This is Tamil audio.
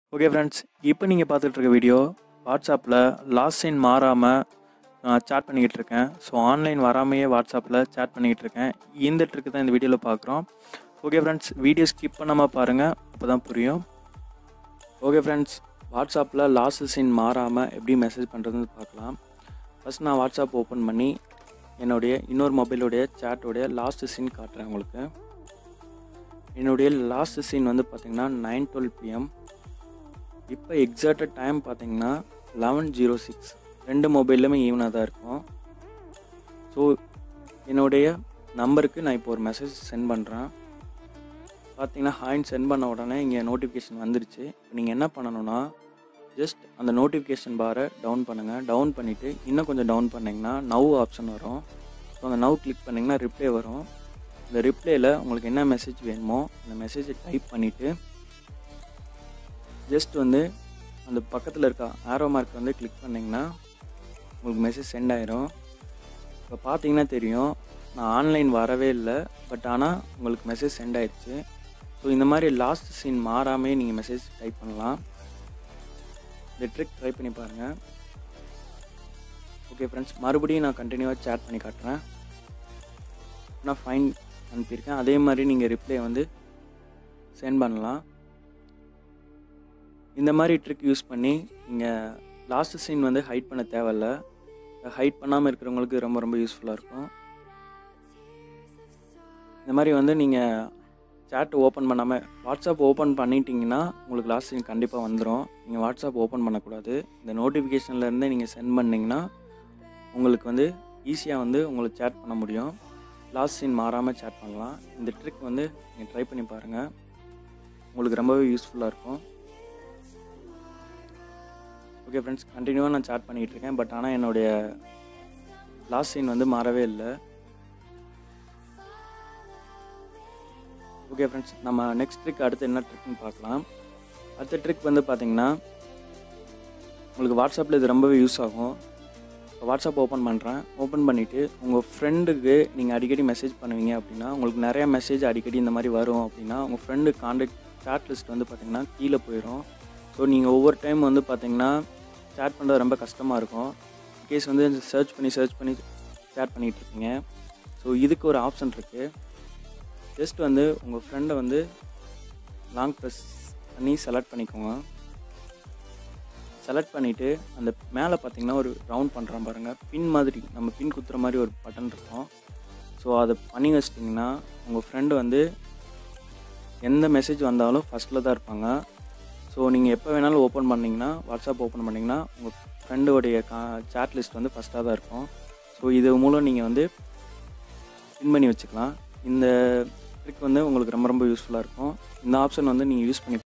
ஓகே ஃப்ரெண்ட்ஸ் இப்போ நீங்கள் பார்த்துட்டு இருக்க வீடியோ வாட்ஸ்அப்பில் லாஸ்ட் சைன் மாறாமல் நான் சேட் பண்ணிக்கிட்டு இருக்கேன் ஸோ ஆன்லைன் வராமையே வாட்ஸ்அப்பில் சேட் பண்ணிக்கிட்டு இருக்கேன் இந்த ட்ரிக்கு தான் இந்த வீடியோவில் பார்க்குறோம் ஓகே ஃப்ரெண்ட்ஸ் வீடியோ ஸ்கிப் பண்ணாமல் பாருங்கள் அப்போ தான் புரியும் ஓகே ஃப்ரெண்ட்ஸ் வாட்ஸ்அப்பில் லாஸ்ட் சீன் மாறாமல் எப்படி மெசேஜ் பண்ணுறதுன்னு பார்க்கலாம் ஃபஸ்ட் நான் வாட்ஸ்அப் ஓப்பன் பண்ணி என்னுடைய இன்னொரு மொபைலுடைய சேட்டோடைய லாஸ்ட் சீன் காட்டுறேன் உங்களுக்கு என்னுடைய லாஸ்ட் சீன் வந்து பார்த்திங்கன்னா நைன் டுவெல் பிஎம் இப்போ எக்ஸாக்டாக டைம் பார்த்தீங்கன்னா லெவன் ஜீரோ சிக்ஸ் ரெண்டு மொபைல்லுமே ஈவனாக தான் இருக்கும் ஸோ என்னுடைய நம்பருக்கு நான் இப்போ ஒரு மெசேஜ் சென்ட் பண்ணுறேன் பார்த்தீங்கன்னா ஹாயின் சென்ட் பண்ண உடனே இங்கே நோட்டிஃபிகேஷன் வந்துருச்சு இப்போ நீங்கள் என்ன பண்ணணும்னா ஜஸ்ட் அந்த நோட்டிஃபிகேஷன் பாரை டவுன் பண்ணுங்கள் டவுன் பண்ணிவிட்டு இன்னும் கொஞ்சம் டவுன் பண்ணிங்கன்னா நவ் ஆப்ஷன் வரும் ஸோ அந்த நவ் கிளிக் பண்ணிங்கன்னா ரிப்ளை வரும் இந்த ரிப்ளையில் உங்களுக்கு என்ன மெசேஜ் வேணுமோ அந்த மெசேஜை டைப் பண்ணிவிட்டு ஜஸ்ட் வந்து அந்த பக்கத்தில் இருக்க ஆரோ மார்க் வந்து கிளிக் பண்ணிங்கன்னா உங்களுக்கு மெசேஜ் சென்ட் ஆயிரும் இப்போ பார்த்தீங்கன்னா தெரியும் நான் ஆன்லைன் வரவே இல்லை பட் ஆனால் உங்களுக்கு மெசேஜ் சென்ட் ஆயிடுச்சு ஸோ இந்த மாதிரி லாஸ்ட் சீன் மாறாமே நீங்கள் மெசேஜ் டைப் பண்ணலாம் இந்த ட்ரிக் ட்ரை பண்ணி பாருங்கள் ஓகே ஃப்ரெண்ட்ஸ் மறுபடியும் நான் கண்டினியூவாக சேட் பண்ணி காட்டுறேன் நான் ஃபைன் அனுப்பியிருக்கேன் அதே மாதிரி நீங்கள் ரிப்ளை வந்து சென்ட் பண்ணலாம் இந்த மாதிரி ட்ரிக் யூஸ் பண்ணி நீங்கள் லாஸ்ட் சீன் வந்து ஹைட் பண்ண தேவையில்ல ஹைட் பண்ணாமல் இருக்கிறவங்களுக்கு ரொம்ப ரொம்ப யூஸ்ஃபுல்லாக இருக்கும் இந்த மாதிரி வந்து நீங்கள் சேட் ஓப்பன் பண்ணாமல் வாட்ஸ்அப் ஓப்பன் பண்ணிட்டீங்கன்னா உங்களுக்கு லாஸ்ட் சீன் கண்டிப்பாக வந்துடும் நீங்கள் வாட்ஸ்அப் ஓப்பன் பண்ணக்கூடாது இந்த நோட்டிஃபிகேஷன்லேருந்தே நீங்கள் சென்ட் பண்ணிங்கன்னா உங்களுக்கு வந்து ஈஸியாக வந்து உங்களுக்கு சேட் பண்ண முடியும் லாஸ்ட் சீன் மாறாமல் சேட் பண்ணலாம் இந்த ட்ரிக் வந்து நீங்கள் ட்ரை பண்ணி பாருங்கள் உங்களுக்கு ரொம்பவே யூஸ்ஃபுல்லாக இருக்கும் ஓகே ஃப்ரெண்ட்ஸ் கண்டினியூவாக நான் சேட் பண்ணிகிட்டு இருக்கேன் பட் ஆனால் என்னுடைய லாஸ்ட் சீன் வந்து மாறவே இல்லை ஓகே ஃப்ரெண்ட்ஸ் நம்ம நெக்ஸ்ட் ட்ரிக் அடுத்து என்ன ட்ரிக்னு பார்க்கலாம் அடுத்த ட்ரிக் வந்து பார்த்தீங்கன்னா உங்களுக்கு வாட்ஸ்அப்பில் இது ரொம்பவே யூஸ் ஆகும் இப்போ வாட்ஸ்அப் ஓப்பன் பண்ணுறேன் ஓப்பன் பண்ணிவிட்டு உங்கள் ஃப்ரெண்டுக்கு நீங்கள் அடிக்கடி மெசேஜ் பண்ணுவீங்க அப்படின்னா உங்களுக்கு நிறையா மெசேஜ் அடிக்கடி இந்த மாதிரி வரும் அப்படின்னா உங்கள் ஃப்ரெண்டு கான்டாக்ட் சேட் லிஸ்ட் வந்து பார்த்திங்கன்னா கீழே போயிடும் ஸோ நீங்கள் ஒவ்வொரு டைம் வந்து பார்த்தீங்கன்னா சேட் பண்ணுறது ரொம்ப கஷ்டமாக இருக்கும் கேஸ் வந்து சர்ச் பண்ணி சர்ச் பண்ணி சேட் பண்ணிகிட்டு இருக்கீங்க ஸோ இதுக்கு ஒரு ஆப்ஷன் இருக்குது ஜஸ்ட் வந்து உங்கள் ஃப்ரெண்டை வந்து லாங் ப்ரெஸ் பண்ணி செலக்ட் பண்ணிக்கோங்க செலக்ட் பண்ணிவிட்டு அந்த மேலே பார்த்தீங்கன்னா ஒரு ரவுண்ட் பண்ணுறோம் பாருங்கள் பின் மாதிரி நம்ம பின் குத்துற மாதிரி ஒரு பட்டன் இருக்கும் ஸோ அதை பண்ணி வச்சிட்டிங்கன்னா உங்கள் ஃப்ரெண்டு வந்து எந்த மெசேஜ் வந்தாலும் ஃபஸ்ட்டில் தான் இருப்பாங்க ஸோ நீங்கள் எப்போ வேணாலும் ஓப்பன் பண்ணிங்கன்னா வாட்ஸ்அப் ஓப்பன் பண்ணிங்கன்னா உங்கள் ஃப்ரெண்டோடைய கா சேட் லிஸ்ட் வந்து ஃபஸ்ட்டாக தான் இருக்கும் ஸோ இது மூலம் நீங்கள் வந்து பின் பண்ணி வச்சுக்கலாம் இந்த ட்ரிக் வந்து உங்களுக்கு ரொம்ப ரொம்ப யூஸ்ஃபுல்லாக இருக்கும் இந்த ஆப்ஷன் வந்து நீங்கள் யூஸ் பண்ணி